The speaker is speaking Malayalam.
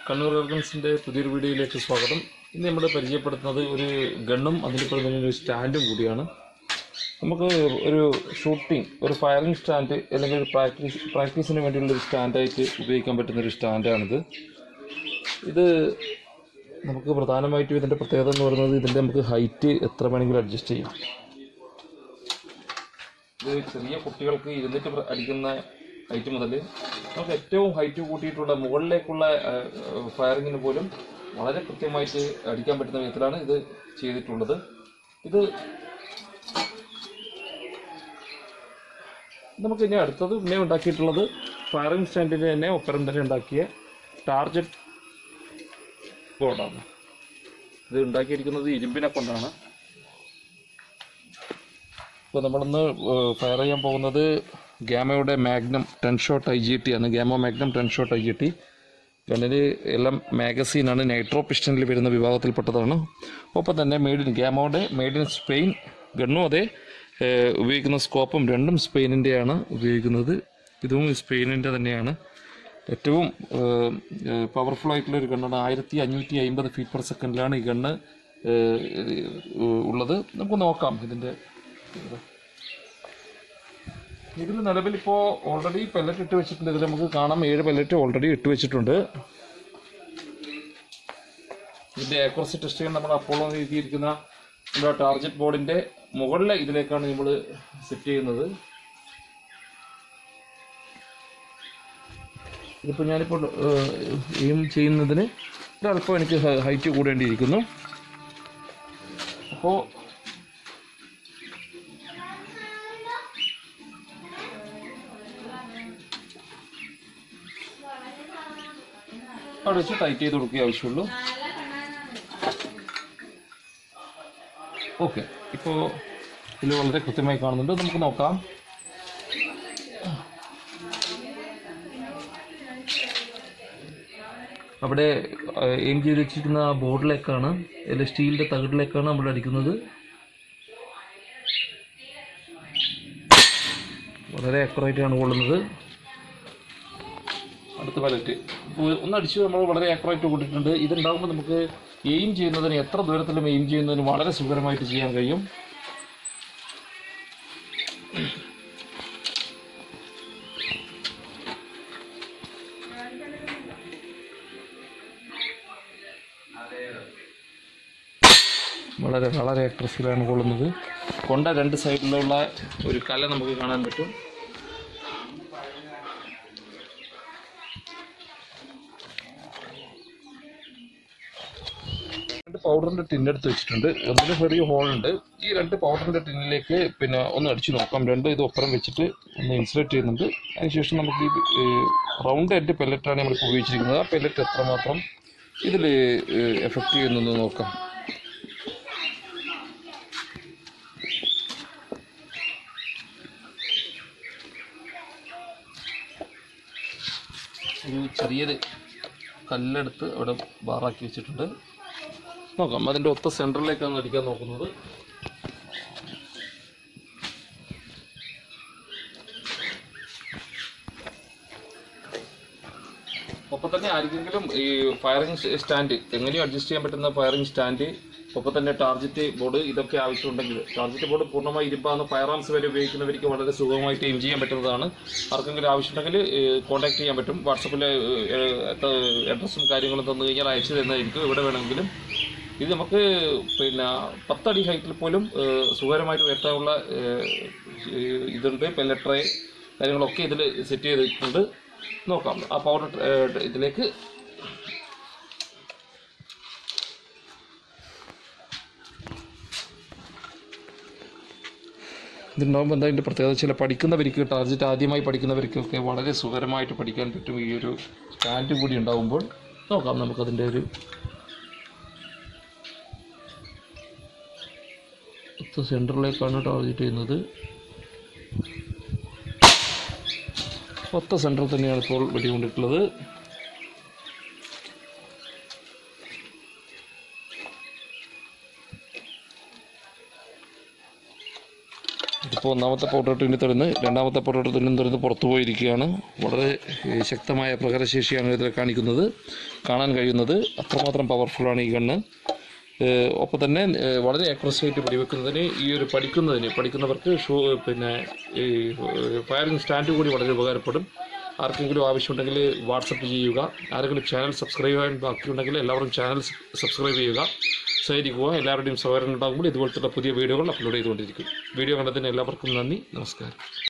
കണ്ണൂർ എർഗൻസിൻ്റെ പുതിയൊരു വീഡിയോയിലേക്ക് സ്വാഗതം ഇന്ന് നമ്മൾ പരിചയപ്പെടുത്തുന്നത് ഒരു ഗണ്ണും അതിൻ്റെ പുറമെ തന്നെ ഒരു സ്റ്റാൻഡും കൂടിയാണ് നമുക്ക് ഒരു ഷൂട്ടിംഗ് ഒരു ഫയറിംഗ് സ്റ്റാൻഡ് അല്ലെങ്കിൽ ഒരു പ്രാക്ടീസ് പ്രാക്ടീസിന് വേണ്ടിയുള്ള ഒരു സ്റ്റാൻഡായിട്ട് ഉപയോഗിക്കാൻ പറ്റുന്ന ഒരു സ്റ്റാൻഡാണിത് ഇത് നമുക്ക് പ്രധാനമായിട്ടും ഇതിൻ്റെ പ്രത്യേകത എന്ന് പറയുന്നത് ഇതിൻ്റെ നമുക്ക് ഹൈറ്റ് എത്ര വേണമെങ്കിലും അഡ്ജസ്റ്റ് ചെയ്യാം ഇത് ചെറിയ കുട്ടികൾക്ക് ഇരുന്നിട്ട് പ്ര- അടിക്കുന്ന ഹൈറ്റ് മുതൽ നമുക്ക് ഏറ്റവും ഹൈറ്റ് കൂട്ടിയിട്ടുള്ള മുകളിലേക്കുള്ള ഫയറിങ്ങിന് പോലും വളരെ കൃത്യമായിട്ട് അടിക്കാൻ പറ്റുന്ന വിധത്തിലാണ് ഇത് ചെയ്തിട്ടുള്ളത് ഇത് നമുക്ക് ഇനി അടുത്തത് പിന്നെ ഉണ്ടാക്കിയിട്ടുള്ളത് ഫയറിംഗ് സ്റ്റാൻഡിൻ്റെ തന്നെ ഒപ്പരം തന്നെ ഉണ്ടാക്കിയ ടാർജറ്റ് ബോർഡാണ് ഇത് ഉണ്ടാക്കിയിരിക്കുന്നത് ഇരുമ്പിനെ കൊണ്ടാണ് ഇപ്പോൾ നമ്മളിന്ന് ഫയർ ചെയ്യാൻ പോകുന്നത് ഗാമയുടെ Magnum ten shot I G T ആണ് Gamo Magnum ten shot I G T ഗണ്ണിൽ എല്ലാം മാഗസീനാണ് നൈട്രോ പിസ്റ്റണിൽ വരുന്ന വിഭാഗത്തിൽപ്പെട്ടതാണ് ഒപ്പം തന്നെ മെയ്ഡ് ഇൻ ഗാമോയുടെ മെയ്ഡ് ഇൻ സ്പെയിൻ ഗണ്ണും അതെ ഏഹ്, ഉപയോഗിക്കുന്ന സ്കോപ്പും രണ്ടും സ്പെയിനിൻ്റെയാണ് ഉപയോഗിക്കുന്നത് ഇതും സ്പെയിനിൻ്റെ തന്നെയാണ് ഏറ്റവും പവർഫുൾ ആയിട്ടുള്ള ഒരു ഗണ്ണാണ് ആയിരത്തി അഞ്ഞൂറ്റി അമ്പത് ഫീറ്റ് പെർ സെക്കൻഡിലാണ് ഈ ഗണ്ണ് ഏഹ്, ഉള്ളത് നമുക്ക് നോക്കാം ഇതിൻ്റെ ഇതിൽ നിലവിൽ ഇപ്പോൾ ഓൾറെഡി പെല്ലറ്റ് ഇട്ട് വെച്ചിട്ടുണ്ട് ഇതിൽ നമുക്ക് കാണാം ഏഴ് പെല്ലറ്റ് ഓൾറെഡി ഇട്ട് വെച്ചിട്ടുണ്ട് ഇതിന്റെ ആക്യുറസി ടെസ്റ്റ് ചെയ്യാൻ നമ്മൾ അപ്പോളോ എഴുതിയിരിക്കുന്ന നമ്മുടെ ടാർജറ്റ് ബോർഡിന്റെ മുകളിലെ ഇതിലേക്കാണ് നമ്മൾ സെറ്റ് ചെയ്യുന്നത് ഇതിപ്പോൾ ഞാനിപ്പോൾ എയിം ചെയ്യുന്നതിന് ഒരല്പം എനിക്ക് ഹൈറ്റ് കൂടേണ്ടിയിരിക്കുന്നു അപ്പോൾ അവിടെ വെച്ച് ടൈറ്റ് ചെയ്ത് കൊടുക്കുക ആവശ്യമുള്ളൂ ഓക്കെ ഇപ്പോൾ ഇതിൽ വളരെ കൃത്യമായി കാണുന്നുണ്ട് നമുക്ക് നോക്കാം അവിടെ എയിം ചെയ്ത് വെച്ചിരിക്കുന്ന ആ ബോർഡിലേക്കാണ് അല്ലെങ്കിൽ സ്റ്റീലിൻ്റെ തകിടിലേക്കാണ് നമ്മൾ അടിക്കുന്നത് വളരെ അക്യുറേറ്റ് ആണ് കൊള്ളുന്നത് അടുത്ത പലറ്റ് ഒന്ന് അടിച്ച് നമ്മൾ വളരെ ആക്യുറേറ്റ് കൂട്ടിയിട്ടുണ്ട് ഇതുണ്ടാകുമ്പോൾ നമുക്ക് എയിം ചെയ്യുന്നതിന് എത്ര ദൂരത്തിലും എയിം ചെയ്യുന്നതിന് വളരെ സുഖകരമായിട്ട് ചെയ്യാൻ കഴിയും വളരെ വളരെ അക്രസിലാണ് കൊള്ളുന്നത് കൊണ്ട രണ്ട് സൈഡിലുള്ള ഒരു കല നമുക്ക് കാണാൻ പറ്റും രണ്ട് പൗഡറിന്റെ ടിൻ എടുത്ത് വെച്ചിട്ടുണ്ട് ഒന്നിന് ചെറിയ ഹോളുണ്ട് ഈ രണ്ട് പൗഡറിന്റെ ടിന്നിലേക്ക് പിന്നെ ഒന്ന് അടിച്ചു നോക്കാം രണ്ട് ഇത് ഒപ്പരം വെച്ചിട്ട് ഒന്ന് ഇൻസുലേറ്റ് ചെയ്യുന്നുണ്ട് അതിനുശേഷം നമുക്ക് ഈ റൗണ്ട് എഡ് പെല്ലറ്റാണ് നമ്മൾ ഉപയോഗിച്ചിരിക്കുന്നത് ആ പെല്ലറ്റ് എത്രമാത്രം ഇതിൽ എഫക്റ്റ് ചെയ്യുന്നെന്ന് നോക്കാം ഒരു ചെറിയൊരു കല്ലെടുത്ത് അവിടെ ബാറാക്കി വെച്ചിട്ടുണ്ട് നോക്കാം അതിൻ്റെ ഒത്ത സെൻറ്ററിലേക്കാണ് അടിക്കാൻ നോക്കുന്നത് ഒപ്പം തന്നെ ആർക്കെങ്കിലും ഈ ഫയറിംഗ് സ്റ്റാൻഡ് എങ്ങനെയും അഡ്ജസ്റ്റ് ചെയ്യാൻ പറ്റുന്ന ഫയറിംഗ് സ്റ്റാൻഡ് ഒപ്പം തന്നെ ടാർജറ്റ് ബോർഡ് ഇതൊക്കെ ആവശ്യമുണ്ടെങ്കിൽ ടാർജറ്റ് ബോർഡ് പൂർണ്ണമായി ഇരുമ്പാണ് ഫയർ ആംസ് വരെ ഉപയോഗിക്കുന്നവർക്ക് വളരെ സുഖമായിട്ട് എയിം ചെയ്യാൻ പറ്റുന്നതാണ് ആർക്കെങ്കിലും ആവശ്യമുണ്ടെങ്കിൽ കോൺടാക്ട് ചെയ്യാൻ പറ്റും വാട്സപ്പിൽ അഡ്രസ്സും കാര്യങ്ങളും തന്നു കഴിഞ്ഞാൽ അയച്ചു തരുന്നതായിരിക്കും എവിടെ വേണമെങ്കിലും ഇത് നമുക്ക് പിന്നെ പത്തടി ഹൈറ്റിൽ പോലും ഏഹ്, സുഖകരമായിട്ട് ഉയർത്താനുള്ള ഏഹ്, ഇതുണ്ട് പെല്ലട്രേ കാര്യങ്ങളൊക്കെ ഇതിൽ സെറ്റ് ചെയ്തിട്ടുണ്ട് നോക്കാം ആ പൗഡർ ഇതിലേക്ക് ഇതുണ്ടാകുമ്പോൾ എന്താ അതിൻ്റെ പ്രത്യേകത ചില പഠിക്കുന്നവർക്ക് ടാർജറ്റ് ആദ്യമായി പഠിക്കുന്നവർക്കൊക്കെ വളരെ സുഖകരമായിട്ട് പഠിക്കാൻ പറ്റും ഈ ഒരു സ്റ്റാൻഡ് കൂടി ഉണ്ടാകുമ്പോൾ നോക്കാം നമുക്കതിൻ്റെ ഒരു സെൻറ്ററിലേക്കാണ് ടാർഗറ്റ് ചെയ്യുന്നത് ഒത്ത സെൻറ്ററിൽ തന്നെയാണ് ഇപ്പോൾ വെടികൊണ്ടിട്ടുള്ളത് അപ്പോൾ ഒന്നാമത്തെ പൗഡർ ടിന്നിൽ തുറന്ന് രണ്ടാമത്തെ പൗഡർ ടിന്നും തുറന്ന് പുറത്തു പോയിരിക്കുകയാണ് വളരെ ഏഹ്, ശക്തമായ പ്രഹരശേഷിയാണ് ഇതിൽ കാണിക്കുന്നത് കാണാൻ കഴിയുന്നത് അത്രമാത്രം പവർഫുള്ളാണ് ഈ ഗണ്ണ് ഏഹ്, ഒപ്പം തന്നെ ഏഹ്, വളരെ അക്രസി ആയിട്ട് വെടിവെക്കുന്നതിന് ഈ ഒരു പഠിക്കുന്നതിന് പഠിക്കുന്നവർക്ക് ഷൂ പിന്നെ ഈ ഫയറിംഗ് സ്റ്റാൻഡ് കൂടി വളരെ ഉപകാരപ്പെടും ആർക്കെങ്കിലും ആവശ്യമുണ്ടെങ്കിൽ വാട്സപ്പ് ചെയ്യുക ആരെങ്കിലും ചാനൽ സബ്സ്ക്രൈബ് ചെയ്യാൻ ബാക്കിയുണ്ടെങ്കിൽ എല്ലാവരും ചാനൽ സബ്സ്ക്രൈബ് ചെയ്യുക സഹകരിക്കുക എല്ലാവരുടെയും സഹകരണം ഉണ്ടാകുമ്പോൾ ഇതുപോലത്തെ പുതിയ വീഡിയോകൾ അപ്ലോഡ് ചെയ്തുകൊണ്ടിരിക്കും വീഡിയോ കണ്ടതിന് എല്ലാവർക്കും നന്ദി നമസ്കാരം